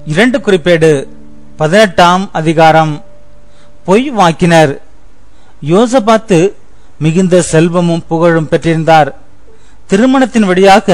இரண்டு குறிப்பேடு பதினெட்டாம் அதிகாரம் பொய் வாக்கினர் யோசபாத்து மிகுந்த செல்வமும் புகழும் பெற்றிருந்தார் திருமணத்தின் வழியாக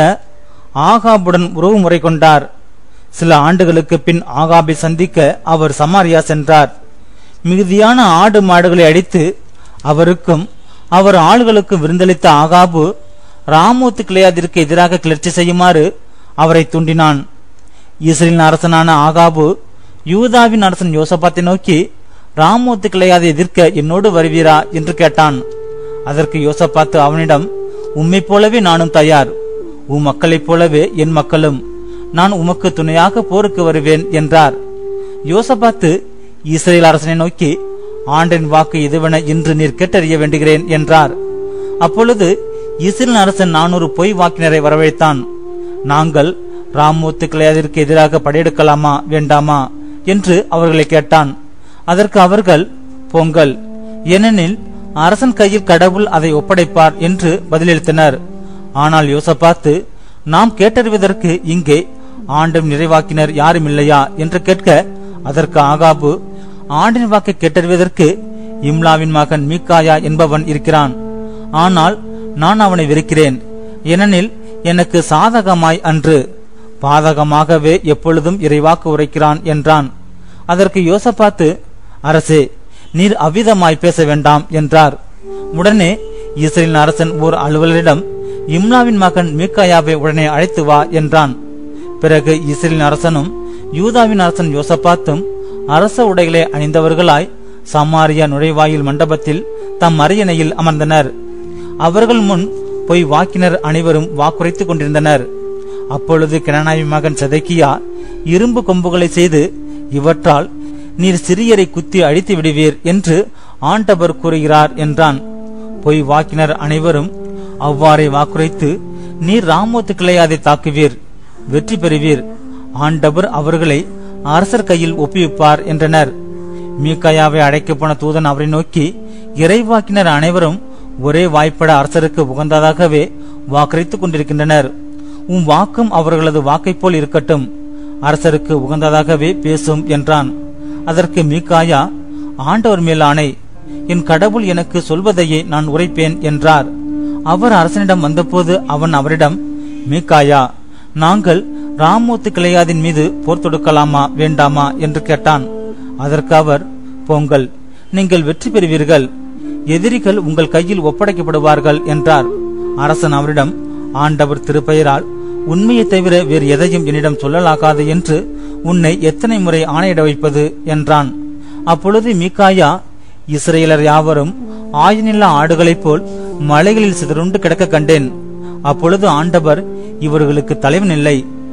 ஆகாபுடன் உறவு முறை கொண்டார் சில ஆண்டுகளுக்கு பின் ஆகாபை சந்திக்க அவர் சமாரியா சென்றார் மிகுதியான ஆடு மாடுகளை அடித்து அவருக்கும் அவர் ஆளுகளுக்கு விருந்தளித்த ஆகாபு ராமூத்து கிளையாதிற்கு எதிராக கிளர்ச்சி செய்யுமாறு அவரை தூண்டினான் இஸ்ரேலின் அரசனான ஆகாபு யூதாவின் அரசன் யோசபாத்தை நோக்கி ராமூத்து கிளையாதை எதிர்க்க என்னோடு வருவீரா என்று கேட்டான் அதற்கு யோசபாத்து அவனிடம் உம்மைப் போலவே நானும் தயார் உம் மக்களைப் போலவே என் மக்களும் நான் உமக்கு துணையாக போருக்கு வருவேன் என்றார் யோசபாத்து இஸ்ரேல் அரசனை நோக்கி ஆண்டின் வாக்கு எதுவென இன்று நீர் கேட்டறிய வேண்டுகிறேன் என்றார் அப்பொழுது இஸ்ரேல் அரசன் நானூறு பொய் வாக்கினரை வரவழைத்தான் நாங்கள் ராமூத்து கிளையாதிற்கு எதிராக படையெடுக்கலாமா வேண்டாமா என்று அவர்களை கேட்டான் அதற்கு அவர்கள் பொங்கல் ஏனெனில் அரசன் கையில் கடவுள் அதை ஒப்படைப்பார் என்று பதிலளித்தனர் ஆனால் யோசபாத்து நாம் கேட்டறிவதற்கு இங்கே ஆண்டும் நிறைவாக்கினர் யாரும் இல்லையா என்று கேட்க அதற்கு ஆகாபு ஆண்டின் வாக்கை கேட்டறிவதற்கு இம்லாவின் மகன் மீகாயா என்பவன் இருக்கிறான் ஆனால் நான் அவனை வெறுக்கிறேன் ஏனெனில் எனக்கு சாதகமாய் அன்று பாதகமாகவே எப்பொழுதும் இறைவாக்கு உரைக்கிறான் என்றான் அதற்கு யோசபாத்து அரசே நீர் அவ்விதமாய் பேச வேண்டாம் என்றார் உடனே இஸ்ரேலின் அரசன் ஓர் அலுவலரிடம் இம்லாவின் மகன் மீக்காயாவை உடனே அழைத்து வா என்றான் பிறகு இஸ்ரேலின் அரசனும் யூதாவின் அரசன் யோசபாத்தும் அரச உடைகளை அணிந்தவர்களாய் சமாரியா நுழைவாயில் மண்டபத்தில் தம் அரியணையில் அமர்ந்தனர் அவர்கள் முன் பொய் வாக்கினர் அனைவரும் வாக்குரைத்துக் கொண்டிருந்தனர் அப்பொழுது கிரணாவி மகன் செதக்கியா இரும்பு கொம்புகளை செய்து இவற்றால் நீர் சிறியரை குத்தி அழித்து விடுவீர் என்று ஆண்டவர் கூறுகிறார் என்றான் பொய் வாக்கினர் அனைவரும் அவ்வாறே வாக்குரைத்து நீர் ராமோத்து கிளையாதை தாக்குவீர் வெற்றி பெறுவீர் ஆண்டவர் அவர்களை அரசர் கையில் ஒப்புவிப்பார் என்றனர் மீக்காயாவை அழைக்கப் போன தூதன் அவரை நோக்கி இறைவாக்கினர் அனைவரும் ஒரே வாய்ப்பட அரசருக்கு உகந்ததாகவே வாக்களித்துக் கொண்டிருக்கின்றனர் உம் வாக்கும் அவர்களது வாக்கைப் போல் இருக்கட்டும் அரசருக்கு உகந்ததாகவே பேசும் என்றான் அதற்கு மீகாயா ஆண்டவர் மேல் ஆணை என் கடவுள் எனக்கு சொல்வதையே நான் உரைப்பேன் என்றார் அவர் அரசனிடம் வந்தபோது அவன் அவரிடம் மீகாயா நாங்கள் ராமூத்து கிளையாதின் மீது போர் தொடுக்கலாமா வேண்டாமா என்று கேட்டான் அதற்கு அவர் போங்கள் நீங்கள் வெற்றி பெறுவீர்கள் எதிரிகள் உங்கள் கையில் ஒப்படைக்கப்படுவார்கள் என்றார் அரசன் அவரிடம் ஆண்டவர் திருப்பெயரால் உண்மையை தவிர வேறு எதையும் என்னிடம் சொல்லலாகாது என்று உன்னை எத்தனை முறை ஆணையிட வைப்பது என்றான் அப்பொழுது மீகாயா இஸ்ரேலர் யாவரும் ஆயனில்லா ஆடுகளைப் போல் மலைகளில் சிதறுண்டு கிடக்க கண்டேன் அப்பொழுது ஆண்டவர் இவர்களுக்கு தலைவன் இல்லை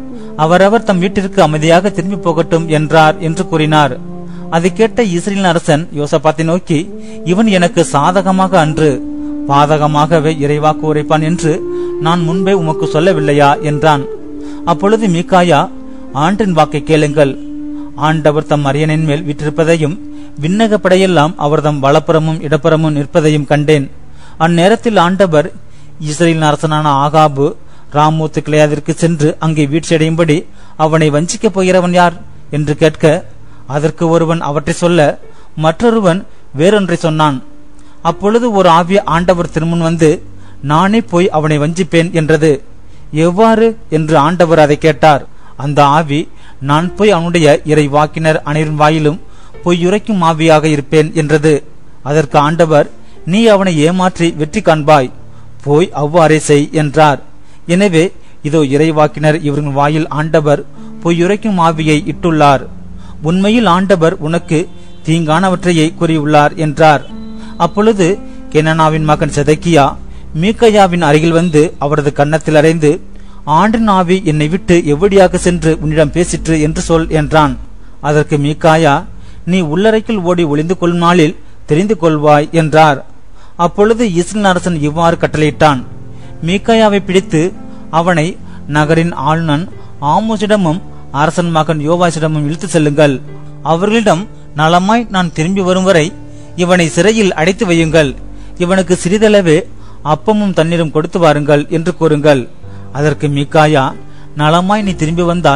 அவரவர் தம் வீட்டிற்கு அமைதியாக திரும்பி போகட்டும் என்றார் என்று கூறினார் அதை கேட்ட இஸ்ரேலின் அரசன் யோசபாத்தை நோக்கி இவன் எனக்கு சாதகமாக அன்று பாதகமாகவே இறைவாக்கு உரைப்பான் என்று நான் முன்பே உமக்கு சொல்லவில்லையா என்றான் அப்பொழுது மீகாயா ஆண்டின் வாக்கை கேளுங்கள் ஆண்டவர் தம் அரியணின் மேல் விற்றிருப்பதையும் விண்ணக படையெல்லாம் அவர்தம் வலப்புறமும் இடப்புறமும் நிற்பதையும் கண்டேன் அந்நேரத்தில் ஆண்டவர் இஸ்ரேலின் அரசனான ஆகாபு ராமூத்து கிளையாதிற்கு சென்று அங்கே வீழ்ச்சியடையும்படி அவனை வஞ்சிக்கப் போகிறவன் யார் என்று கேட்க அதற்கு ஒருவன் அவற்றை சொல்ல மற்றொருவன் வேறொன்றை சொன்னான் அப்பொழுது ஒரு ஆவிய ஆண்டவர் திருமுன் வந்து நானே போய் அவனை வஞ்சிப்பேன் என்றது எவ்வாறு என்று ஆண்டவர் அதை கேட்டார் அந்த ஆவி நான் போய் அவனுடைய இறை வாக்கினர் அனைவரின் வாயிலும் பொய்யுரைக்கும் ஆவியாக இருப்பேன் என்றது அதற்கு ஆண்டவர் நீ அவனை ஏமாற்றி வெற்றி காண்பாய் போய் அவ்வாறே செய் என்றார் எனவே இதோ இறைவாக்கினர் இவரின் வாயில் ஆண்டவர் பொய்யுரைக்கும் ஆவியை இட்டுள்ளார் உண்மையில் ஆண்டவர் உனக்கு தீங்கானவற்றையே கூறியுள்ளார் என்றார் அப்பொழுது கெனனாவின் மகன் செதக்கியா மீக்கையாவின் அருகில் வந்து அவரது கன்னத்தில் அறைந்து ஆண்டின் ஆவி என்னை விட்டு எவ்வடியாக சென்று உன்னிடம் பேசிற்று என்று சொல் என்றான் அதற்கு மீக்காயா நீ உள்ளறைக்குள் ஓடி ஒளிந்து கொள்ளும் நாளில் தெரிந்து கொள்வாய் என்றார் அப்பொழுது இஸ்ரேல் அரசன் இவ்வாறு கட்டளையிட்டான் மீக்காயாவை பிடித்து அவனை நகரின் ஆளுநன் ஆமோசிடமும் அரசன் மகன் யோவாசிடமும் இழுத்து செல்லுங்கள் அவர்களிடம் நலமாய் நான் திரும்பி வரும் வரை இவனை சிறையில் அடைத்து வையுங்கள் இவனுக்கு சிறிதளவே அப்பமும் தண்ணீரும் கொடுத்து வாருங்கள் என்று கூறுங்கள் அதற்கு மீக்காயா நலமாய் நீ திரும்பி வந்தால்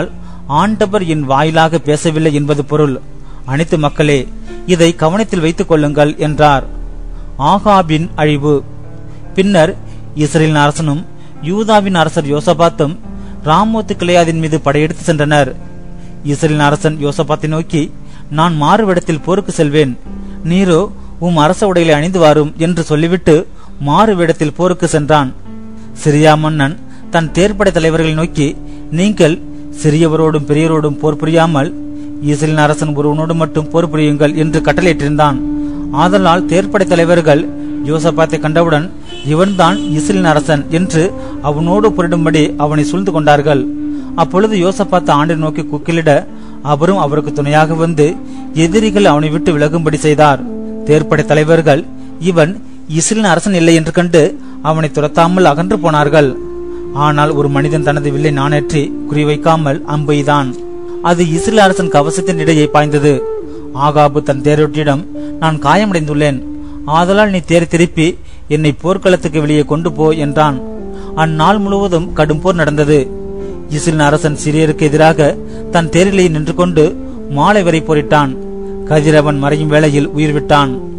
ஆண்டவர் என் வாயிலாக பேசவில்லை என்பது பொருள் அனைத்து மக்களே இதை கவனத்தில் வைத்துக் கொள்ளுங்கள் என்றார் ஆகாபின் அழிவு பின்னர் இஸ்ரேலின் அரசனும் யூதாவின் அரசர் யோசபாத்தும் ராமோத்து கிளையாதின் மீது படையெடுத்து சென்றனர் இஸ்ரேலின் அரசன் யோசபாத்தை நோக்கி நான் மாறுவிடத்தில் போருக்கு செல்வேன் நீரோ உம் அரச உடைகளை அணிந்து வாரும் என்று சொல்லிவிட்டு மாறுவிடத்தில் போருக்கு சென்றான் சிரியா மன்னன் தன் தேர்ப்படை தலைவர்களை நோக்கி நீங்கள் சிறியவரோடும் பெரியவரோடும் போர் புரியாமல் இஸ்ரேலின் அரசன் ஒருவனோடு மட்டும் போர் புரியுங்கள் என்று கட்டளையிட்டிருந்தான் ஆதலால் தேர்ப்படை தலைவர்கள் யோசபாத்தை கண்டவுடன் இவன்தான் இஸ்ரேலின் அரசன் என்று அவனோடு புரிடும்படி அவனை சூழ்ந்து கொண்டார்கள் அப்பொழுது யோசபாத் ஆண்டை நோக்கி குக்கிலிட அவரும் அவருக்கு துணையாக வந்து எதிரிகள் அவனை விட்டு விலகும்படி செய்தார் தேர்ப்படை தலைவர்கள் இவன் இஸ்ரேலின் அரசன் இல்லை என்று கண்டு அவனை துரத்தாமல் அகன்று போனார்கள் ஆனால் ஒரு மனிதன் தனது வில்லை நாணேற்றி குறிவைக்காமல் அம்பு எய்தான் அது இஸ்ரேல் அரசன் கவசத்தின் இடையே பாய்ந்தது ஆகாபு தன் தேரொட்டியிடம் நான் காயமடைந்துள்ளேன் ஆதலால் நீ தேர் திருப்பி என்னை போர்க்களத்துக்கு வெளியே கொண்டு போ என்றான் அந்நாள் முழுவதும் கடும் போர் நடந்தது இஸ்ரேல் அரசன் சிறியருக்கு எதிராக தன் தேரிலேயே நின்று கொண்டு மாலை வரை போரிட்டான் கதிரவன் மறையும் வேளையில் உயிர் விட்டான்